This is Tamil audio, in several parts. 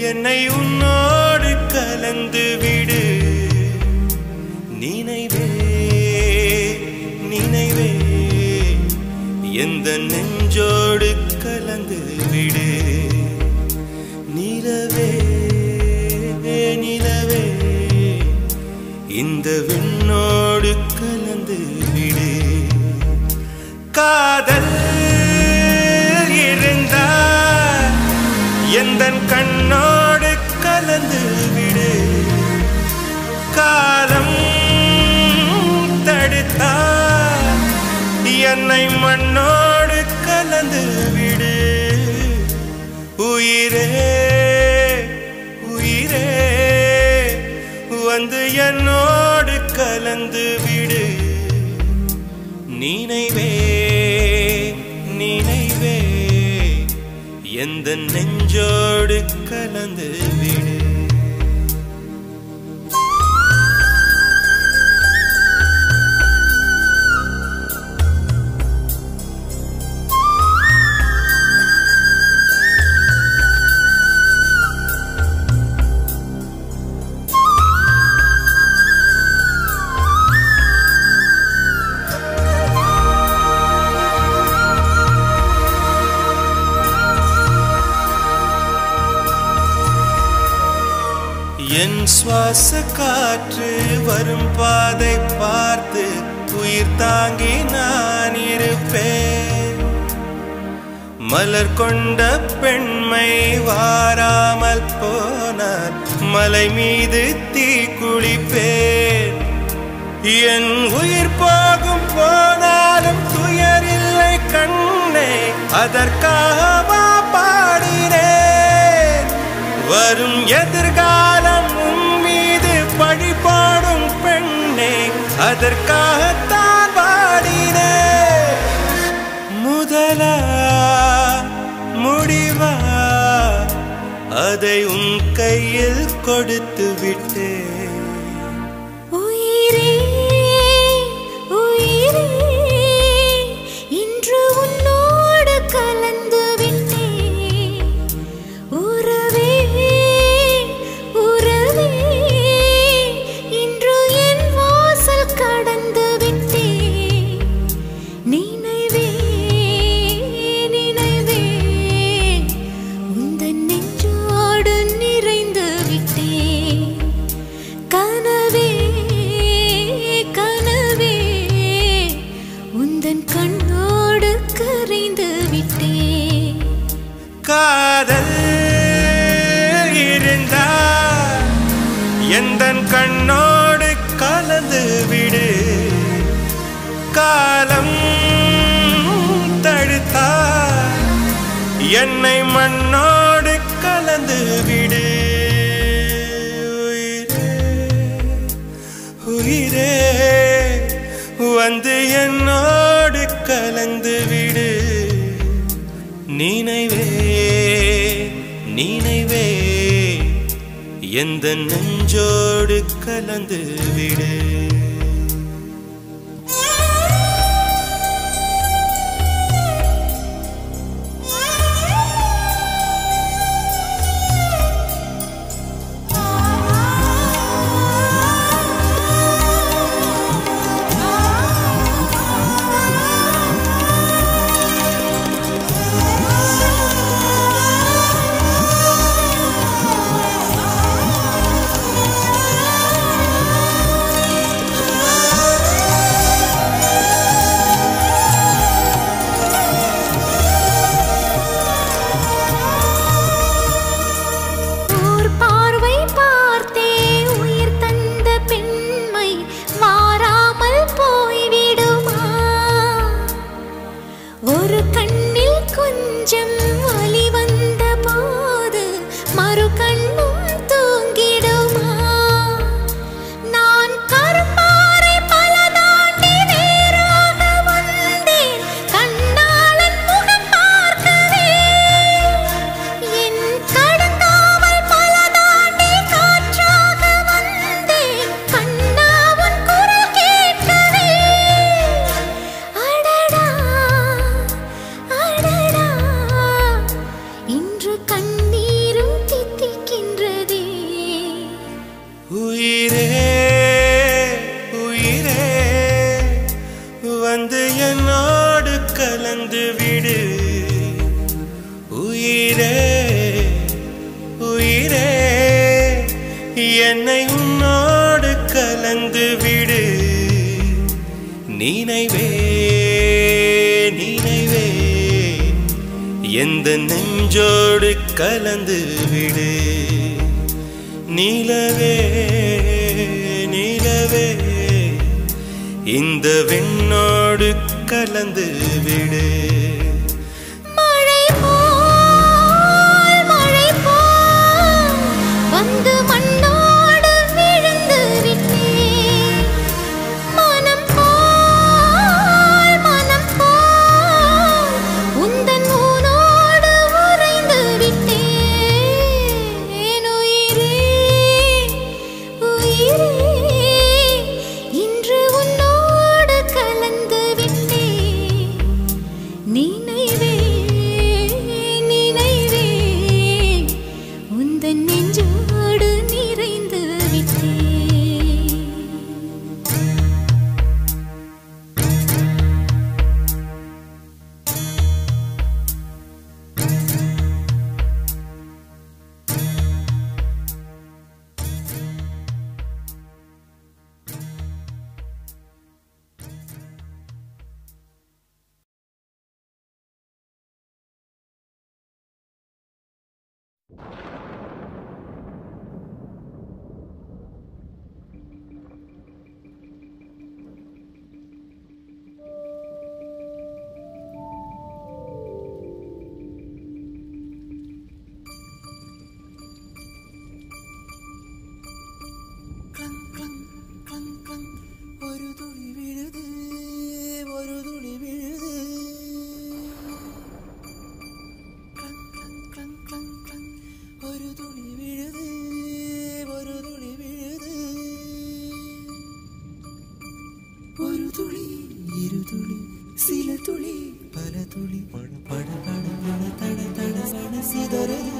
என்னை உன்னோடு கலந்து விடு நினைவே நினைவே எந்த நெஞ்சோடு கலந்து விடு நிலவே நிலவே இந்த விண்ணோடு கலந்து விடு காதல் இருந்தால் எந்த கண்ணோடு கலந்து விடு காலம் தடுத்தால் என்னை மண்ணோடு கலந்து விடு உயிரே உயிரே வந்து என்னோடு கலந்து விடு நினைவே நினைவே எந்த நெஞ்சோடு கலந்து விடு என் சுவாச காற்று வரும் பாதை பார்த்து உயிர் தாங்கி நான் இருப்பேன் மலர் கொண்ட பெண்மை வாராமல் போனார் மலை மீது தீ குளிப்பேன் என் உயிர் போகும் போனாலும் துயரில்லை கண்ணே அதற்காகவா பாடினேன் வரும் எதிர்காலம் உன் மீது பழி பாடும் பெண்ணே அதற்காகத்தான் பாடினேன் முதலா முடிவா அதை உன் கையில் கொடுத்து விட்டேன் உயிரே உயிரே இன்று உன்னோடு கலந்து விட்டேன் உறவே உறவே இன்று என் வாசல் கடந்து விட்டேன் நினைவே நினைவே உந்தன் நெஞ்சோடு நிறைந்து விட்டேன் கனவே கனவே உந்தன் கண்ணோடு கரைந்து விட்டேன் காதல் இருந்தா எந்த கண்ணோடு கலந்து விடு காலம் தடுத்தா என்னை மண்ணோடு கலந்து விடு உயிரே உயிரே வந்து என்னோடு கலந்து விடு நினைவே நினைவே எந்த நெஞ்சோடு கலந்து விடு உயிரே உயிரே என்னை உன்னோடு கலந்து விடு நினைவே நினைவே எந்த நெஞ்சோடு கலந்து விடு நிலவே நிலவே இந்த வெண்ணோடு கலந்து விடு மழை போல் மழை போல் வந்து மண்ணோடு விழுந்து விட்டேன் மனம் போல் மனம் போல் உந்தன் ஊனோடு உறைந்து விட்டேன் உயிரே உயிரே இன்று உன்னோடு கலந்து விட்டேன் நினைவே நினைவே உந்தன் நெஞ்சோடு நிறைந்து விட்டேன் ക്ലങ് ക്ലങ് ക്ലങ് ക്ലങ് ഒരു തുളി വിഴുത് ഒരു തുളി വിഴുത് ക്ലങ് ക്ലങ് ക്ലങ് ക്ലങ് ക്ലങ് ഒരു തുളി വിഴുത് ഒരു തുളി വിഴുത് ഒരു തുളി ഇരു തുളി சில துளி பல துளி பட பட பட பட தட தட சட சிதறது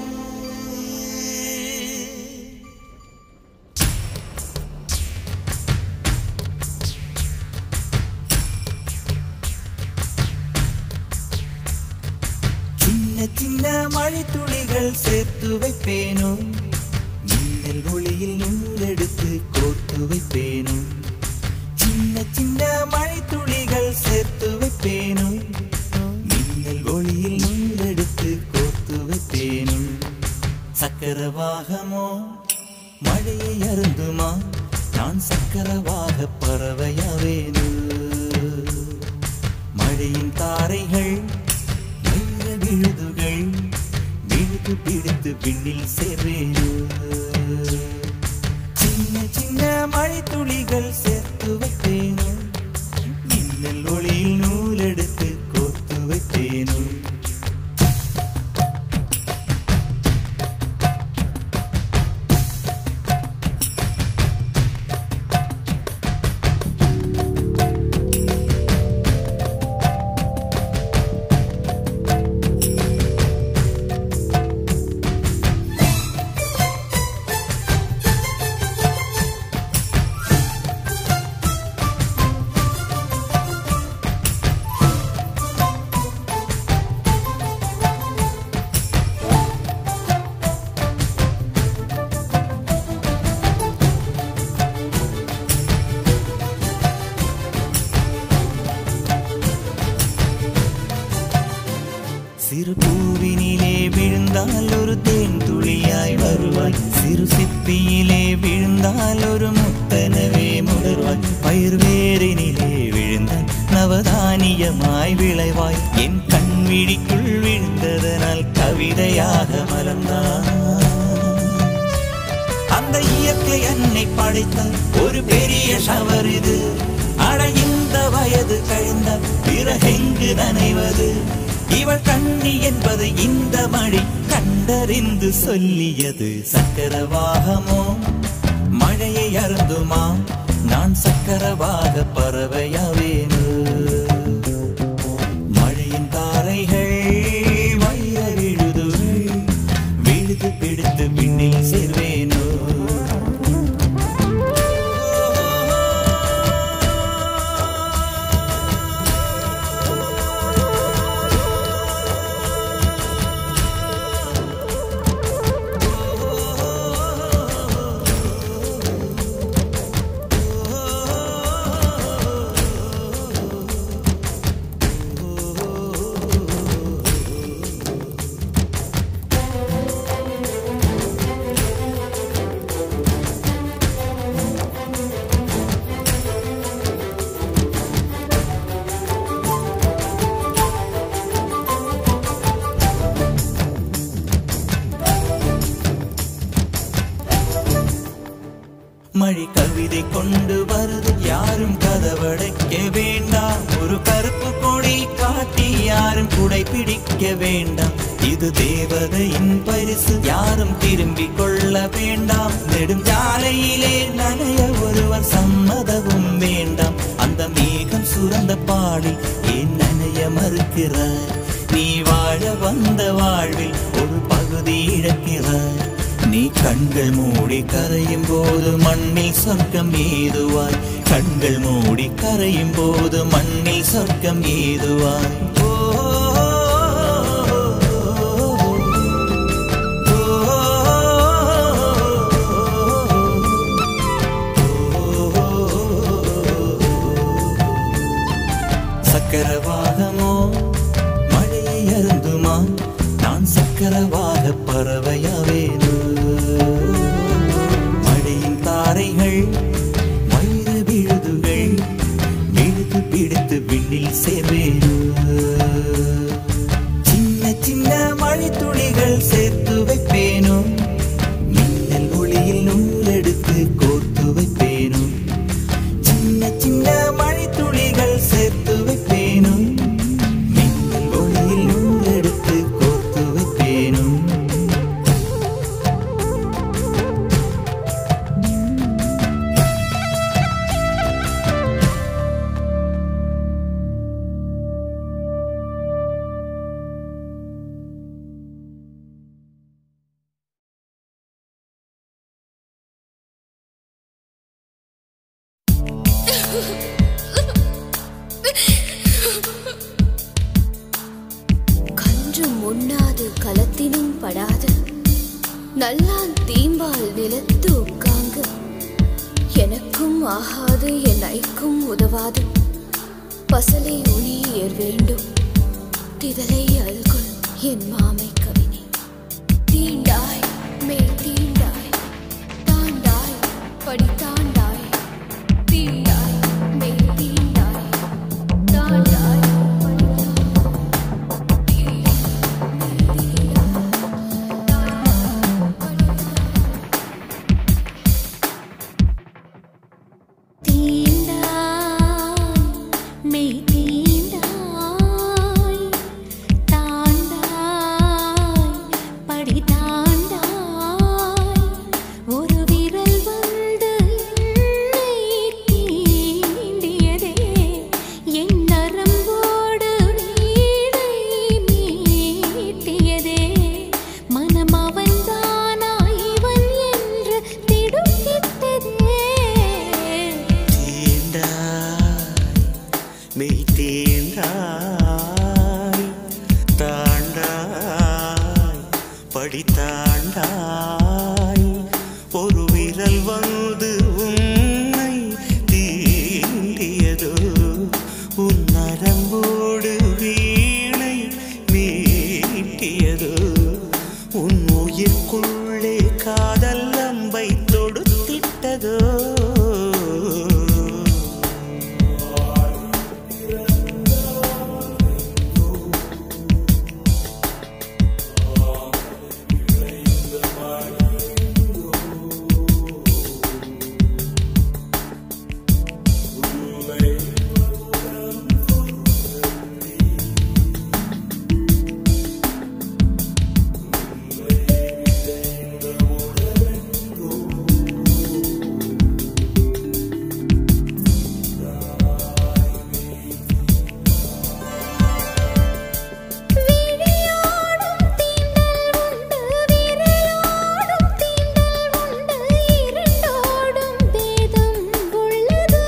சின்ன சின்ன மழை துளிகள் சேர்த்து வைப்பேனோ மின்னல் ஒளியில் நூலெடுத்து கோர்த்து வைப்பேனோ சின்ன சின்ன மழை துளிகள் சேர்த்து வைப்பேனோ மின்னல் ஒளியில் நூலெடுத்து கோர்த்து வைப்பேனோ சக்கரவாகமோ மழையை அருந்துமா நான் சக்கரவாக பறவையாவேனோ மழையின் தாரைகள் வைர விழுதுகள் விழுது பிடித்து விண்ணில் சேர்வேனோ சின்ன சின்ன மழை துளிகள் சேர்த்து வைத்தேனோ மின்னல் ஒளியில் நூலெடுத்து கோர்த்து வைத்தேனோ சிறு பூவினிலே விழுந்தால் ஒரு தேன் துளியாய் வருவாய் சிறு சிப்பியிலே விழுந்தால் ஒரு முத்தனவே முடர்வாய் பயிர் வேரினிலே விழுந்தால் நவதானியமாய் விளைவாய் என் கண் விழிக்குள் விழுந்ததனால் கவிதையாக மலர்ந்தாய் அந்த இயற்கை என்னை படைத்த ஒரு பெரிய ஷவர் இது அட இந்த வயது கழிந்த பிறகெங்கு நனைவது இவள் கண்ணி என்பது இந்த மழை கண்டறிந்து சொல்லியது சக்கரவாகமோ மழையை அருந்துமா நான் சக்கரவாக பறவையாவேனு மழையின் தாரைகள் வைர விழுதுகள் விழுது பிடித்து விண்ணில் சேர்வேனோ மழை கவிதை கொண்டு வருது யாரும் கதவடைக்க வேண்டாம் ஒரு கருப்பு கொடி காட்டி யாரும் குடை பிடிக்க வேண்டாம் இது தேவதையின் பரிசு யாரும் திரும்பிக் கொள்ள வேண்டாம் நெடுஞ்சாலையிலே நனைய ஒருவர் சம்மதமும் வேண்டாம் அந்த மேகம் சுரந்த பாடில் ஏன் நனைய மறுக்கிறார் நீ வாழ வந்த வாழ்வில் ஒரு பகுதி இழக்கிறாய் நீ கண்கள் மூடி கரையும் போது மண்ணில் சொர்க்கம் ஏதுவாய் கண்கள் மூடி கரையும் போது மண்ணில் சொர்க்கம் ஏதுவாய் ஓ, சக்கரவாகமோ மழையை அருந்துமா நான் சக்கரவாக பறவையாவேனோ மழையின் தாரைகள் வைர விழுதுகள் விழுது பிடித்து விண்ணில் சேர்வேனோ சின்ன சின்ன மழை துளிகள் சேர்த்து வைப்பேனோ மின்னல் ஒளியில் நூலெடுத்து கோர்த்து வைப்பேனோ சின்ன சின்ன மழை துளிகள் சேர்த்து வைப்பேனோ மின்னல் ஒளியில் நூலெடுத்து கோர்த்து வைப்பேனோ கன்றும் உண்ணாது களத்தினும் படாது நல்லான் தீம்பால் நிலத்து உட்காங்கு எனக்கும் ஆகாது என் ஐக்கும் உதவாது பசலை உளியேர் வேண்டும் திதலை அல்குல் என் மாமை கவினே தீண்டாய் மேல் தீண்டாய் தாண்டாய் படி தாண்டாய் தீண்டாய் மேல் தீண்டாய் தாண்டாய் படி தீண்டாய் மெய் தீண்டாய் தாண்டாய் படி தாண்டாய் ஒரு விரல் வந்து என்னை தீண்டியதே என் நரம்போடு வீணை மீட்டியதே மனம் அவன்தானா இவன் என்று திடுக்கிட்டதே தீண்டாய் மெய் தீண்டாய் தாண்டாய் படி தாண்டாய் ஒரு விரல் வந்து உன்னை தீண்டியதோ உன் நரம்போடு வீணை மீட்டியதோ உன் உயிர்க்குள்ளே காதல் அம்பை தொடுத்திட்டதோ விழியோடும் தீண்டல் உண்டு விரலோடும் தீண்டல் உண்டு இரண்டோடும் பேதம் உள்ளது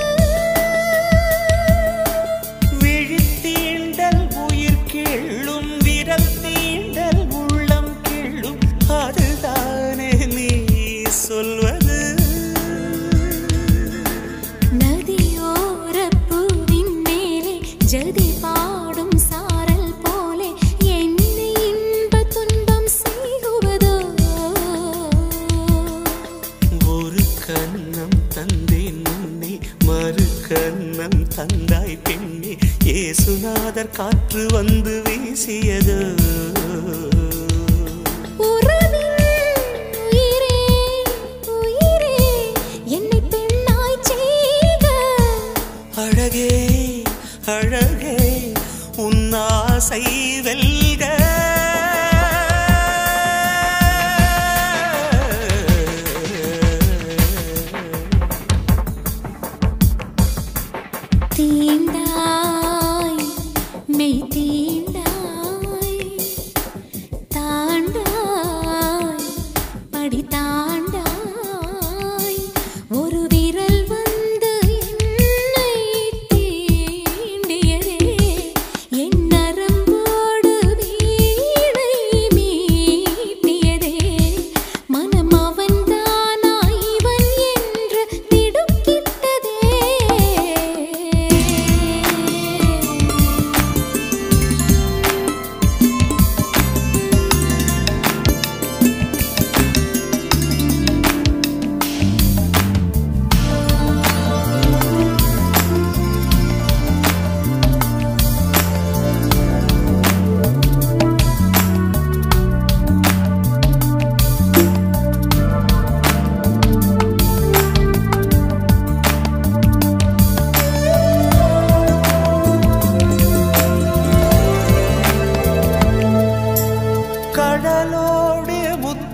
விழித்தீண்டல் உயிர் கிள்ளும் விரல் தீண்டல் உள்ளம் கிள்ளும் அதுதானே நீ சொல்வது நதியோரப் பூவின் மேலே ஜதி பாடும் சாரல் போலே என்னை இன்ப துன்பம் செய்குவதோ ஒரு கண்ணம் தந்தேன் முன்னே மறு கண்ணம் தந்தாய் பெண்ணே ஏசுநாதர் காற்று வந்து வீசியது உறவின் உயிரே உயிரே என்னை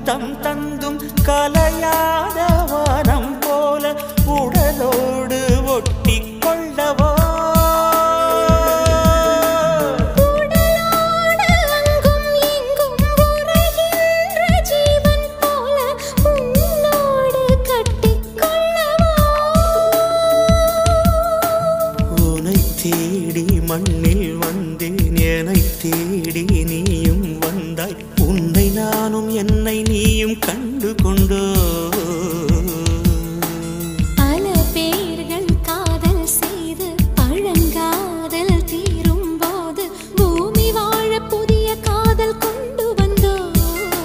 முத்தம் தந்தும் கலையாத வானம் போல உடலோடு ஒட்டிக் கொள்ளவோ உடலோடு அங்கும் இங்கும் உறைகின்ற ஜீவன் போல உன்னோடு கட்டிக்கொள்ளவோ உனை தேடி மண்ணில் வந்தேன் என்னை தேடி நீயும் வந்தாய் உன்னை நானும் என்னை நீயும் கண்டு கொண்டோ பல பேர்கள் காதல் செய்து பழங்காதல் தீரும் போது பூமி வாழ புதிய காதல் கொண்டு வந்தோம்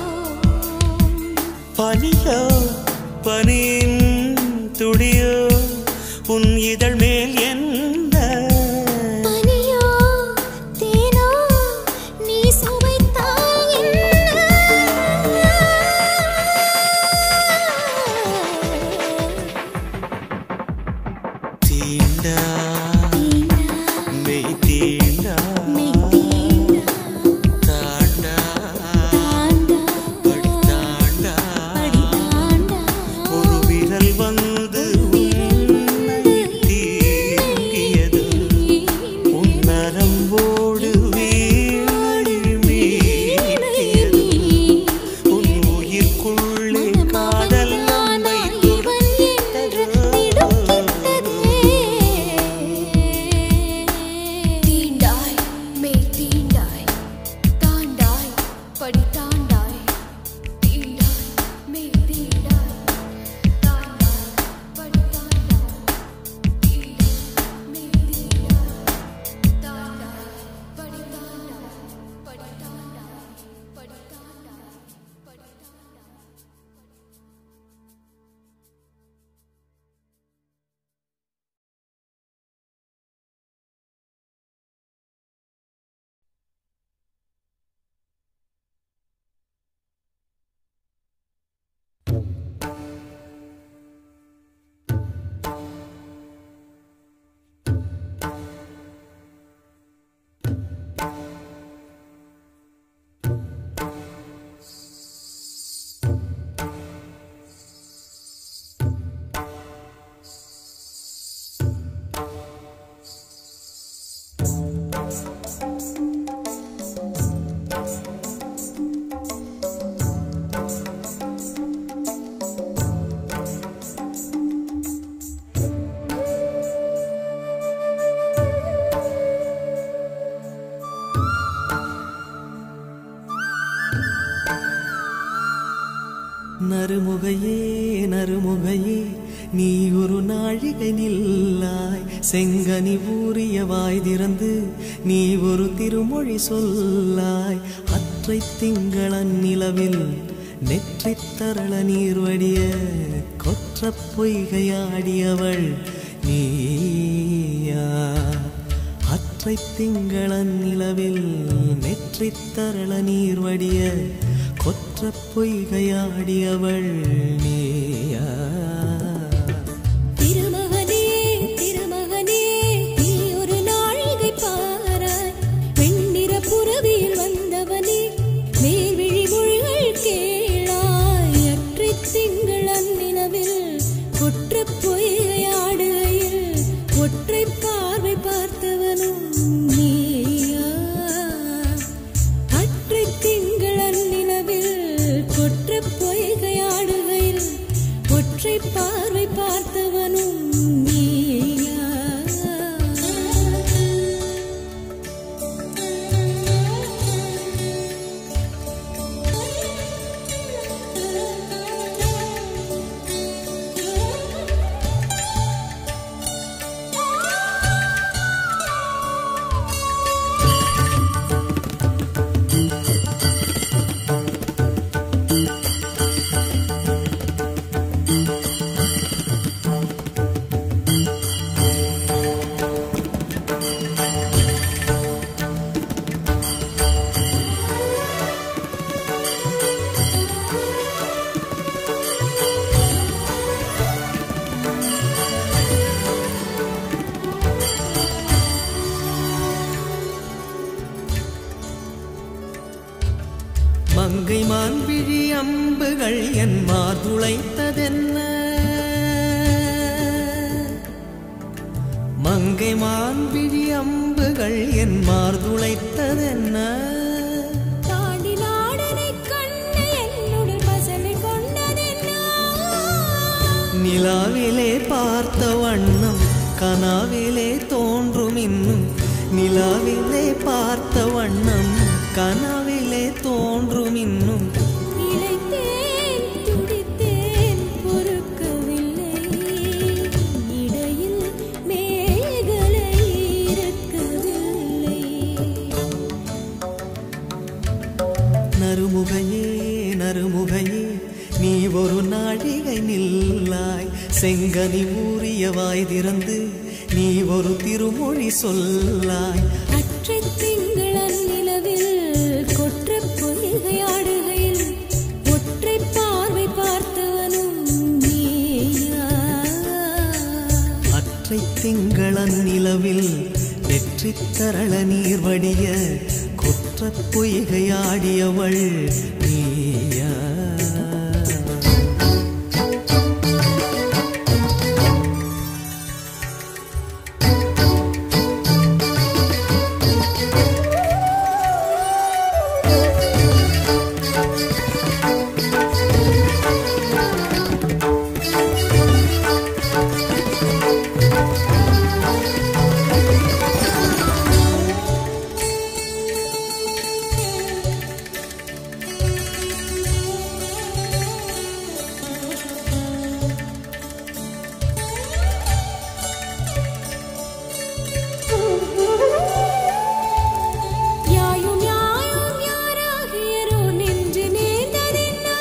பனியோ பனியின் துடியோ உன் இதழ் மேல் என்ன பனியோ தேனோ நீ சுவைத்தாய் தீண்டா மெய் தீண்டா தாண்டா படி தாண்டா ஒரு விரல் வந்து உன்னை தீண்டியது உன் நரம்போடு வீணை மீட்டியது உன் உயிர்க்குள்ளே காதல் நம்மை துடித்தது தீண்டாய் மெய் தீண்டாய் தாண்டாய் படி தாண்டாய் தீண்டாய் மெய் தீண்டாய் தாண்டாய் படி தாண்டாய் தீண்டாய் மெய் தீண்டாய் தாண்டாய் படி தாண்டாய் படி தாண்டாய் படி தாண்டாய் படி தாண்டாய் நறுமுகையே நறுமுகையே நீ ஒரு நாழிகை நில்லாய் செங்கனி ஊறிய வாய் திறந்து நீ ஒரு திருமொழி சொல்லாய் அற்றை திங்களன் நிலவில் நெற்றித் தரள நீர் வடிய கொற்ற பொய்கையாடியவள் நீயா அற்றை திங்களன் நிலவில் நெற்றித் தரள நீர் வடிய கொற்ற பொய்கையாடியவள் நீயா திருமகனே திருமகனே நீ ஒரு நாழிகை பாராய் வெண்ணிற புறவியில் வந்தவனே மேல்விழி மொழிகள் கேளாய் அற்றைத் திங்கள் அந்நிலவில் கொற்றப் பொய்கையாடுகையில் ஒற்றை பார்வை பார்த்தவனும் நீயா அற்றைத் திங்கள் அந்நிலவில் கொற்றப் பொய்கையாடுகையில் மங்கை மான்விழி அம்புகள் என் மார்துளைத்ததென்ன மங்கை மான்விழி அம்புகள் என் மார்துளைத்ததென்ன தாண்டி நாடனை கண்டு என்னுடன் பசலை கொண்டதென்ன நிலாவிலே பார்த்த வண்ணம் கனாவிலே தோன்றும் இன்னும் நிலாவிலே பார்த்த வண்ணம் கனாவிலே தோன்றும் இன்னும் இளைத்தேன் துடித்தேன் பொறுக்கவில்லை இடையில் மேகலை இருக்கவில்லை நறுமுகையே நறுமுகையே நீ ஒரு நாழிகை நில்லாய் செங்கனி ஊறிய வாய் திறந்து நீ ஒரு திருமொழி சொல்லாய் அற்றை திங்களன் நிலவில் கொற்ற பொய்கையாடுகையில் ஒற்றை பார்வை பார்த்தவனும் நீயா அற்றை திங்களன் நிலவில் வெற்றி தரள நீர் வடிய குற்ற பொய்கையாடியவள் நீயா யாயும் யாயும் யாராகியரோ நின்று நேர்ந்ததென்னா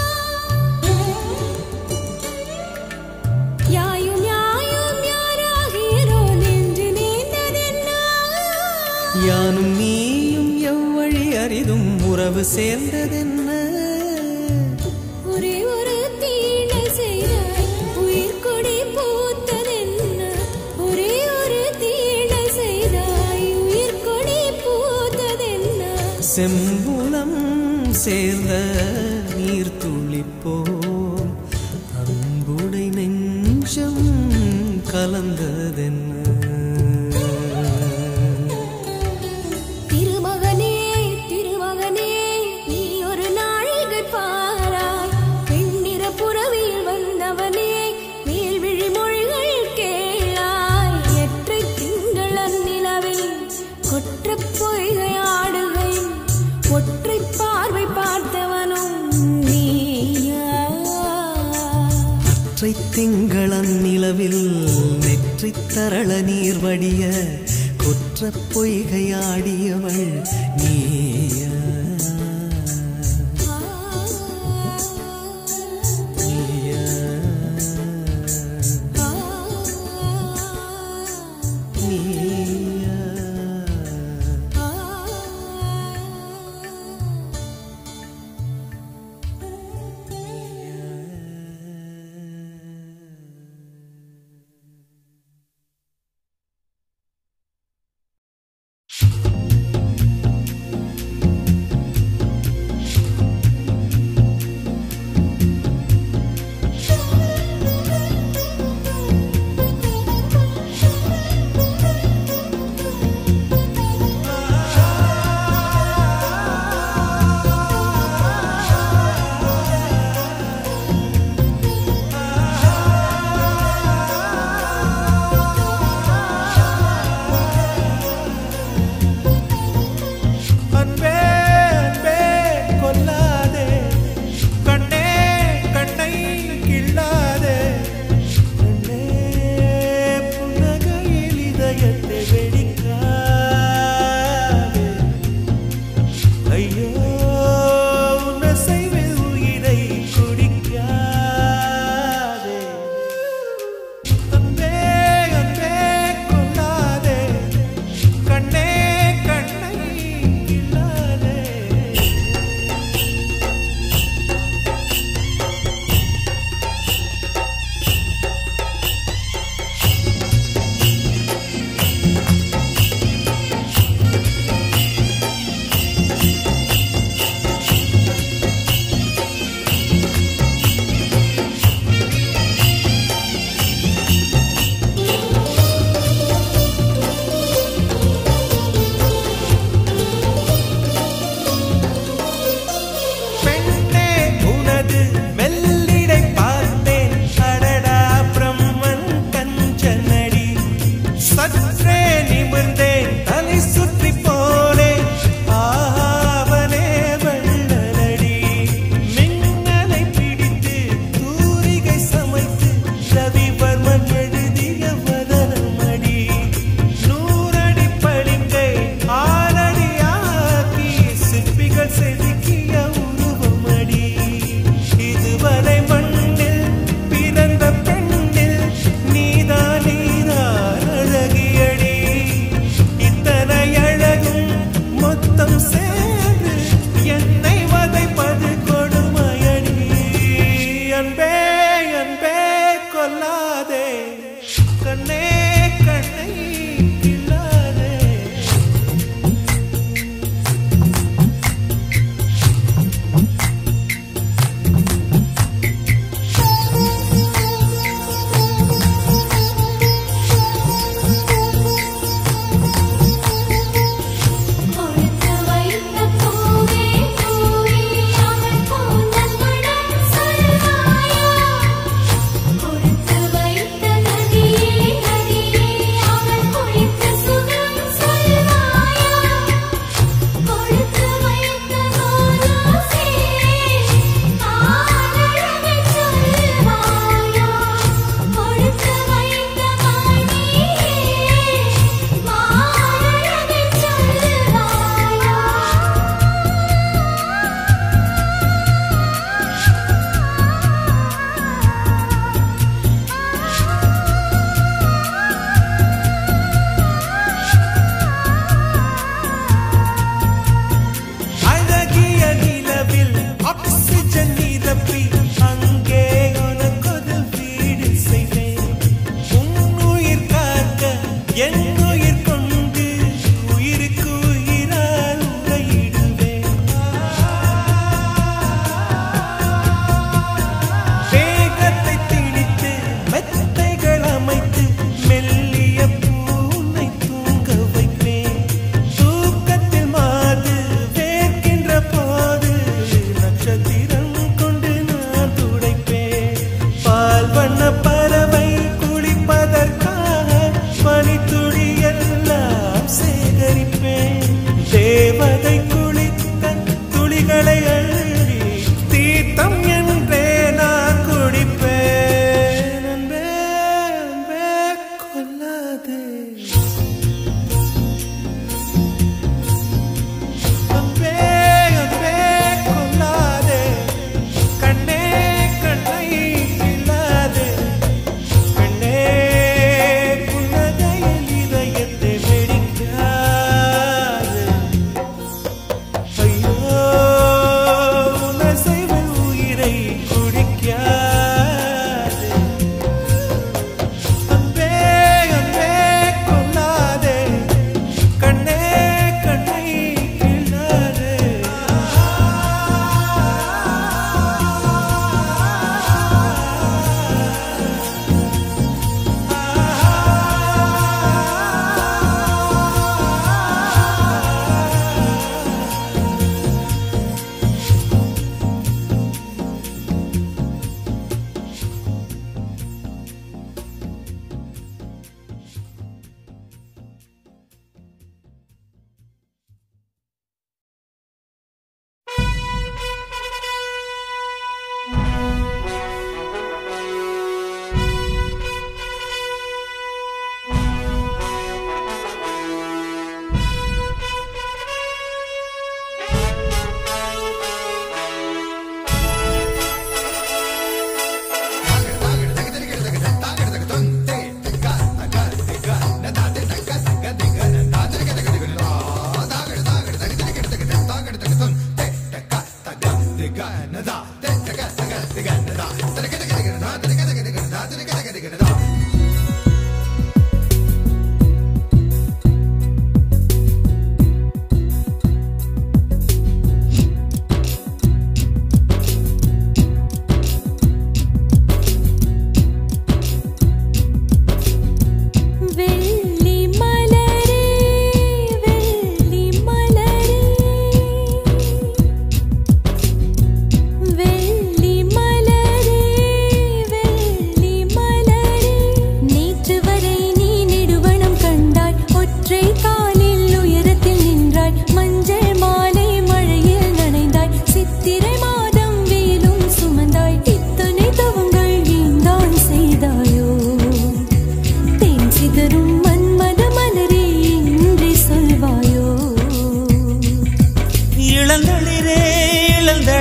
யாயும் யாயும் யாராகியரோ நின்று நேர்ந்ததென்னா யானும் நீயும் எவ்வழி அரிதும் உறவு சேர்ந்ததென்ன ஒரே ஒரு தீழை செய்தாய் உயிர் கொடி பூத்ததென்ன ஒரே ஒரு தீழை செய்தாய் உயிர் கொடி பூத்ததென்ன செம்புலம் சேர்ந்த நீர் துளிப்போம் அன்புடை நெஞ்சம் கலந்ததென்ன திருமகனே திருமகனே நீ ஒரு நாழிகை பாராய் பெண்ணிற புறவியில் வந்தவனே மேல்விழி மொழிகள் கேளாய் எற்றை திங்களன் நிலவில் கொற்ற பொய்கை ஆடுகை ஒற்றை பார்வை பார்த்தவனும் நீயா அற்றை திங்களன் நிலவில் நெற்றி தரள நீர் வடிய குற்ற பொய்கையாடியவள் நீயா நீயா நீயா அன்பே அன்பே கொல்லாதே கண்ணே கண்ணை கிள்ளாதே கண்ணே புன்னகையில் இதயத்தை வெடிக்காதே ஐயோ உன்னை செய்வில் உயிரை குடிக்காதே அன்பே அன்பே கொல்லாதே கண்ணே கண்ணை கிள்ளாதே ஆ செதுக்கிய உருவமடி இதுவரை மண்ணில் பிறந்த பெண்ணில் நீதான் நீதான் அழகியடி இத்தனை அழகும் மொத்தம் சேர்ந்து என்னை வதைப்பது கொடுமையடி அன்பே அன்பே கொல்லாதே கண்ணே கண்ணை கிள்ளாதே கொடுத்து வைத்த பூவே பூவே அவள் பூந்தன்மடம் சொல்வாயா கொடுத்து வைத்த நதியே நதியே அவள் குளித்த சுகம் சொல்வாயா கொடுத்து வைத்த நூலாசே ஆனழகை சொல்வாயா கொடுத்து வைத்த மணியே மானழகை சொல்வாயா அழகிய நிலவில் ஆக்சிஜன் நிரப்பி அங்கே உனக்கொரு வீடு செய்வேன் உன் உயிர் காக்க என் உயிர் கொண்டு உயிருக்கு உயிரால் உரையிடுவேன் வேகத்தை திணித்து மெத்தைகள் அமைத்து மெல்லிய பூனை தூங்க வைப்பேன் தூக்கத்தில் மாது வேர்க்கின்ற போது நட்சத்திரம் கொண்டு நான் துடைப்பேன் பால் வண்ண பறவை குளிப்பதற்காக பனித்துளி எல்லாம் சேகரிப்பேன் தேவதை குளித்த துளிகளை அள்ளி தீர்த்தம் என்றே நான் குடிப்பேன் அன்பே அன்பே கொல்லாதே அன்பே அன்பே கொல்லாதே கண்ணே கண்ணை கிள்ளாதே கண்ணே புன்னகையில் இதயத்தை வெடிக்காதே ஐயோ உனசைவில் உயிரை குடிக்காதே அன்பே அன்பே கொல்லாதே கண்ணே கண்ணை கிள்ளாதே வெள்ளி மலரே வெள்ளி மலரே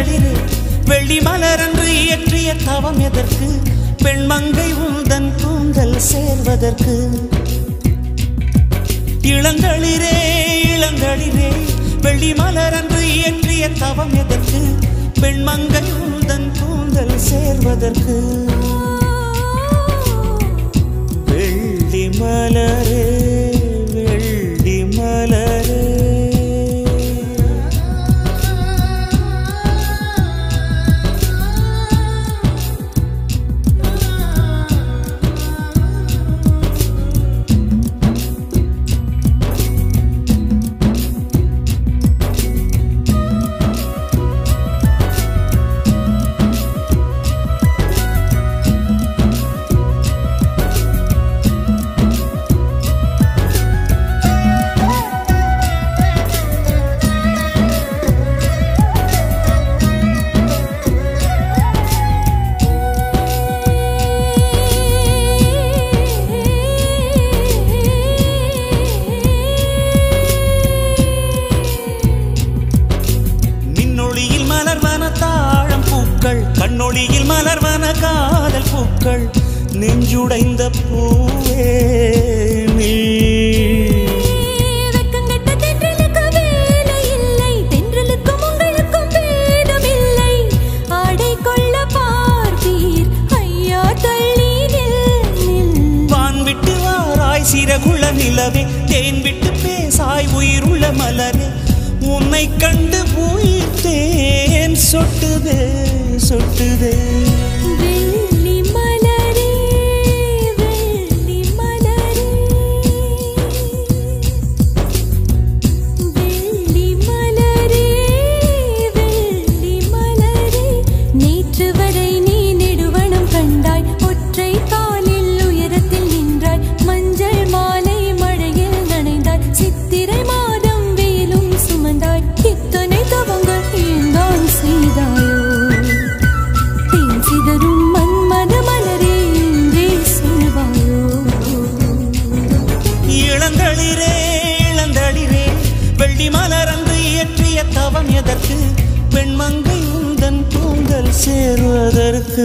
இளந்தளிரே வெள்ளி மலரன்று இயற்றிய தவம் எதற்கு பெண்மங்கை உந்தன் கூந்தல் சேர்வதற்கு இளந்தளிரே இளந்தளிரே வெள்ளி மலரன்று இயற்றிய தவம் எதற்கு பெண்மங்கை உந்தன் கூந்தல் சேர்வதற்கு வெள்ளி மலரே வெள்ளி மலரே மின்னொளியில் மலர்வன தாழம் பூக்கள் கண்ணொளியில் மலர்வன காதல் பூக்கள் நெஞ்சுடைந்த பூவே நீ வெக்கங்கெட்ட தென்றலுக்கு வேலை இல்லை தென்றலுக்கும் உங்களுக்கும் வேதம் இல்லை ஆடை கொள்ள பார்ப்பீர் ஐயா தள்ளி நில் நில் வான் விட்டு வாராய் சிறகுள்ள நிலவே தேன் விட்டு பேசாய் உயிருள்ள மலரே உன்னை கண்டு உயிர் தேன் சொட்டுதே சொட்டுதே வெள்ளி மலரே வெள்ளி மலரே வெள்ளி மலரே வெள்ளி மலரே நேற்று வரை நீ நெடுவனம் கண்டாய் ஒற்றை காலில் உயரத்தில் நின்றாய் மஞ்சள் மாலை மழையில் நனைந்தாய் சித்திரை மாதம் வெயிலும் சுமந்தாய் இத்தனை தவங்கள் ஏந்தான் செய்தாயோ தேன் சிதறும் மன்மத மலரே என்றே சொல்வாயோ இளந்தளிரே இளந்தளிரே வெள்ளி மலரன்று இயற்றிய தவம் எதற்கு பெண்மங்கை உந்தன் கூந்தல் சேருவதற்கு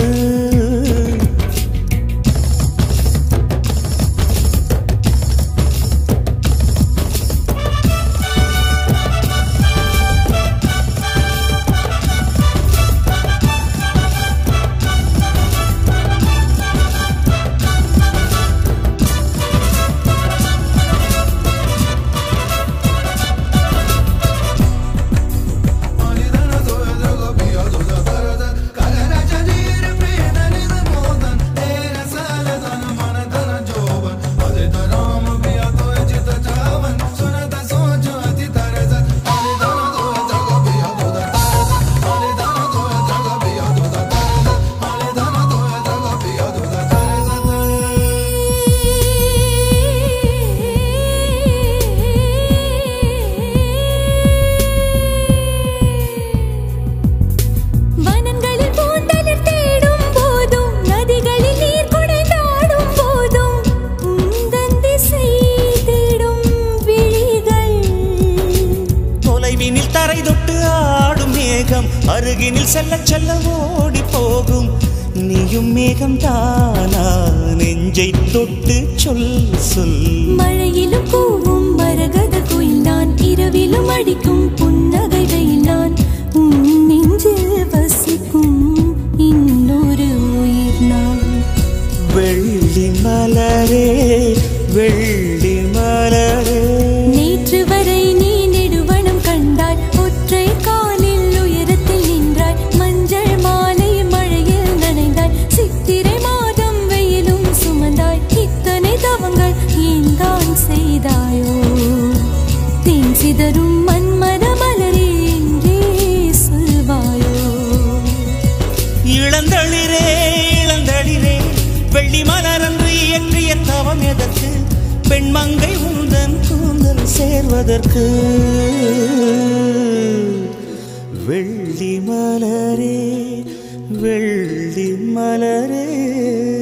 வனங்களில் பூந்தளிர் தேடும் போதும் நதிகளில் நீர் குடைந்தாடும் போதும் உந்தன் திசை தேடும் விழிகள் தொலைவினில் தரை தொட்டு ஆடும் மேகம் அருகினில் செல்ல செல்ல ஓடி போகும் நீயும் மேகம் தானா நெஞ்சை தொட்டு சொல் சொல் மழையிலும் கூவும் மரகத குயில் நான் இரவிலும் அடிக்கும் புன்னகை வெயில் நான் உன் நெஞ்சில் வசிக்கும் இன்னொரு உயிர் நான் வெள்ளி மலரே வெள்ளி மலரே நேற்று வரை நீ நெடுவனம் கண்டாய் ஒற்றை காலில் உயரத்தில் நின்றாய் மஞ்சள் மாலை மழையில் நனைந்தாய் சித்திரை மாதம் வெயிலும் சுமந்தாய் இத்தனை தவங்கள் ஏன் தான் செய்தாயோ தேன் சிதறும் மன்மத மலரே என்றே சொல்வாயோ இளந்தளிரே இளந்தளிரே வெள்ளி மலரன்று இயற்றிய தவம் எதற்கு பெண்மங்கை உந்தன் கூந்தல் சேர்வதற்கு வெள்ளி மலரே வெள்ளி மலரே